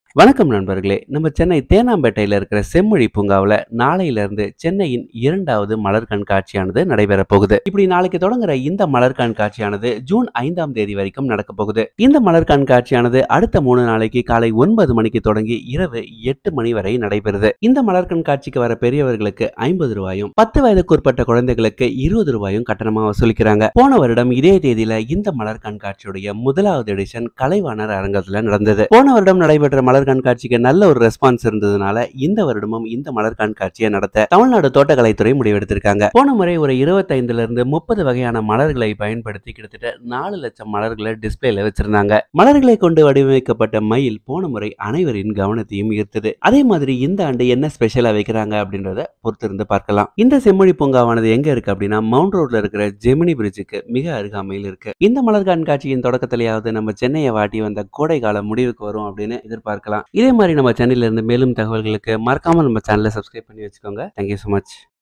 வணக்கம் நண்பர்களே நம்ம சென்னை தேனாம்பேட்டையில் இருக்கிற செம்மொழி பூங்காவில் நாளையிலிருந்து சென்னையின் இரண்டாவது மலர் கண்காட்சியானது நடைபெற போகுது இப்படி நாளைக்கு தொடங்குற இந்த மலர் கண்காட்சியானது ஜூன் ஐந்தாம் தேதி வரைக்கும் நடக்க போகுது இந்த மலர் கண்காட்சியானது அடுத்த மூணு நாளைக்கு காலை ஒன்பது மணிக்கு தொடங்கி இரவு எட்டு மணி வரை நடைபெறுது இந்த மலர் கண்காட்சிக்கு வர பெரியவர்களுக்கு ஐம்பது ரூபாயும் பத்து வயதுக்குட்பட்ட குழந்தைகளுக்கு இருபது ரூபாயும் கட்டணமா வசூலிக்கிறாங்க போன வருடம் இதே தேதியில இந்த மலர் கண்காட்சியுடைய முதலாவது எடிஷன் கலைவாணர் அரங்கத்துல நடந்தது போன வருடம் நடைபெற்ற மலர் கண்காட்சிக்கு நல்ல ஒரு ரெஸ்பான்ஸ் இருந்ததுனால இந்த வருடமும் இந்த மலர் கண்காட்சியை நடத்த தமிழ்நாடு தோட்டக்கலைத்துறை முடிவெடுத்திருக்காங்க போன முறை ஒரு இருபத்தைந்துல இருந்து முப்பது வகையான மலர்களை பயன்படுத்தி கிட்டத்தட்ட நாலு லட்சம் மலர்களை டிஸ்பிளேல வச்சிருந்தாங்க மலர்களை கொண்டு வடிவமைக்கப்பட்ட மயில் போன முறை அனைவரின் கவனத்தையும் ஈர்த்தது அதே மாதிரி இந்த ஆண்டு என்ன ஸ்பெஷலா வைக்கிறாங்க அப்படின்றத பொறுத்திருந்து பார்க்கலாம் இந்த செம்மொழி பூங்காவானது எங்க இருக்கு அப்படின்னா மவுண்ட் ரோட்ல இருக்கிற ஜெமினி பிரிட்ஜுக்கு மிக அருகாமையில் இருக்கு இந்த மலர் கண்காட்சியின் தொடக்கத்திலேயாவது நம்ம சென்னையை வாட்டி வந்த கோடை காலம் முடிவுக்கு வரும் அப்படின்னு எதிர்பார்க்கலாம் இதே மாதிரி நம்ம சேனல்ல இருந்து மேலும் தகவல்களுக்கு மறக்காம நம்ம சேனலை சப்ஸ்கிரைப் பண்ணி வச்சுக்கோங்க தேங்க்யூ ஸோ மச்